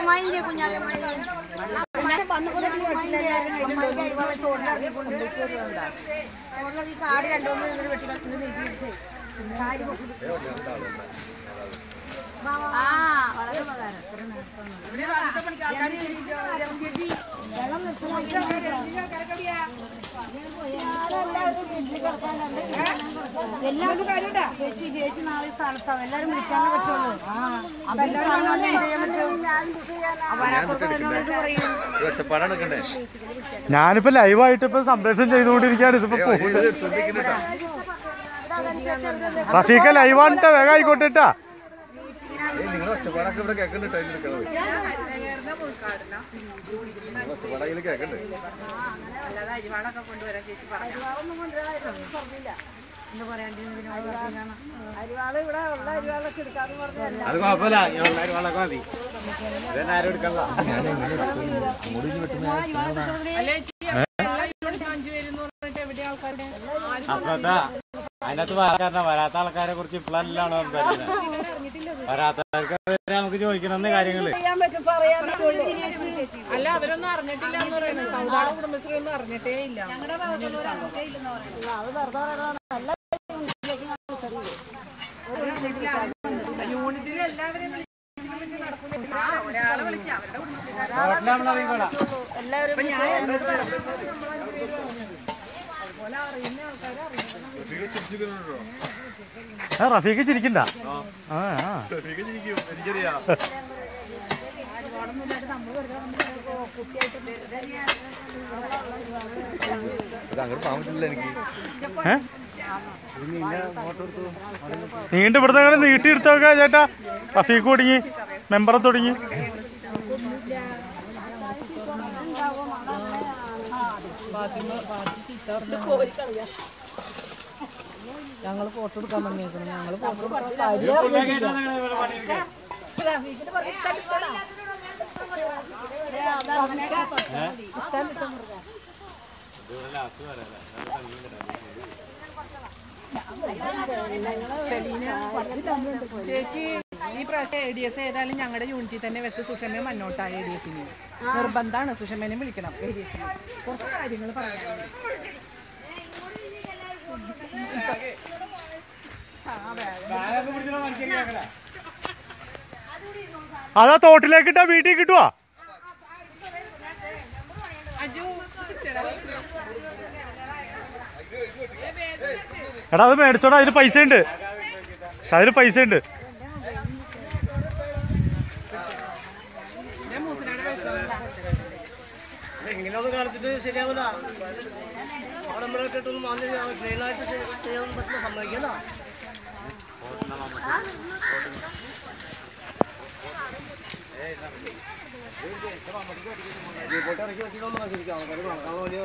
കുഞ്ഞാലിയമ്മായി കുഞ്ഞാലിയമ്മായി ഈ കാട് രണ്ടുമൂന്ന് ഇവര് വെട്ടി കളഞ്ഞ് നീക്കി പിടിച്ചേ. കാരി പൊട്ടി. ആ വളരെ ഉപകാരം വെള്ളം എല്ലാവരും കാര്യമുണ്ടാ ചേച്ചി ചേച്ചി നാളെ സ്ഥലത്താവും എല്ലാവരും വിളിക്കാനേ പറ്റുള്ളൂ ഒച്ചപ്പാടാണ് എടുക്കണ്ടേ ഞാനിപ്പോ ലൈവായിട്ട് ഇപ്പൊ സംപ്രേഷണം ചെയ്തുകൊണ്ടിരിക്കുകയാണ് ഇതിപ്പോ പോകും ശ്രദ്ധിക്കുന്നുട്ടാ റഫീഖ ലൈവാണ് വേഗം ആയിക്കോട്ടെ ട്ടാ. നിങ്ങൾ ഒച്ചപ്പാടൊക്കെ ഇവിടെ കേൾക്കണ്ടിട്ടാ എടുക്കണത് ഒച്ചപ്പാടയിൽ കേൾക്കണ്ട് അരിവാള് ഇവിടെ ഉള്ള അരിവാളൊക്കെ എടുക്കാന്ന് പറഞ്ഞല്ല അത് കുഴപ്പമില്ല ഞാൻ വളക്കെ മതി ഇതെന്നെ ആരും എടുക്കണ്ട അപ്പത്താ അതിനകത്ത് വേറെ കാരണം വരാത്ത ആൾക്കാരെ കുറിച്ച് ഇപ്പോഴല്ലാണ് സംസാരിക്കുന്നത് വരാത്തവർക്ക് വരെ നമുക്ക് ചോദിക്കണമെന്ന് കാര്യങ്ങള് ചെയ്യാൻ പറ്റും പറയാൻ അല്ല അവരൊന്നും അറിഞ്ഞിട്ടില്ല എന്ന് പറയുന്നത് സൗദാട കുടുംബശ്രീ ഒന്നും അറിഞ്ഞിട്ടേ ഇല്ല അത് വെറുതെ പറയണതാണ് നല്ല യൂണിറ്റിൽ എല്ലാവരെയും വിളിച്ച് നടക്കില്ല ആ, ഒരാളെ വിളിച്ച് അവരുടെ കുടുംബശ്രീ ഹോട്ടലിൽ നമ്മളറിയിക്കോളാം എല്ലാവരും ആ, റഫീഖ് ചിരിക്കണ്ട ആ ആ അങ്ങോട്ട് പോകാൻ പറ്റില്ല എനിക്ക് ഏ? നീണ്ട് ഇവിടുന്ന് അങ്ങനെ നീട്ടിയെടുത്തോക്ക ചേട്ടാ റഫീഖ് തുടങ്ങി മെമ്പറെ തുടങ്ങി ഞങ്ങൾ ഫോട്ടോ എടുക്കാൻ വന്നേക്കണം ഞങ്ങൾ ഫോട്ടോ ചേച്ചി ഈ പ്രാവശ്യം എ ഡി എസ് ഏതായാലും ഞങ്ങളുടെ യൂണിറ്റിൽ തന്നെ വെച്ച് സുഷമയെ മുന്നോട്ടായ എ ഡി എസിന് നിർബന്ധമാണ് സുഷമേനെ വിളിക്കണം എ ഡി എസിന് കുറച്ച് കാര്യങ്ങൾ പറയാനുണ്ട് അതാ തോട്ടിലേക്ക് ഇട്ടാ വീട്ടിൽ കിട്ടുവാ അജു എടാ അത് മേടിച്ചോടാ അതിന് പൈസ ഉണ്ട് പക്ഷെ അതിന് പൈസ ഉണ്ട് ഞാൻ മൂസനാട് വിഷം ഇങ്ങനെയൊന്നും കാണിച്ചിട്ട് ശരിയാവില്ല അവിടെ നമ്മളെ ഇട്ടിട്ടൊന്നും വന്ന് ക്ലീനായിട്ട് ചെയ്യാൻ പറ്റുന്ന സമ്മതിക്കണ്ട റിപ്പോർട്ട് ഇറക്കി വെച്ചിട്ടൊന്നും ശരിക്കും ആൾക്കാർ നടക്കാൻ വേണ്ടി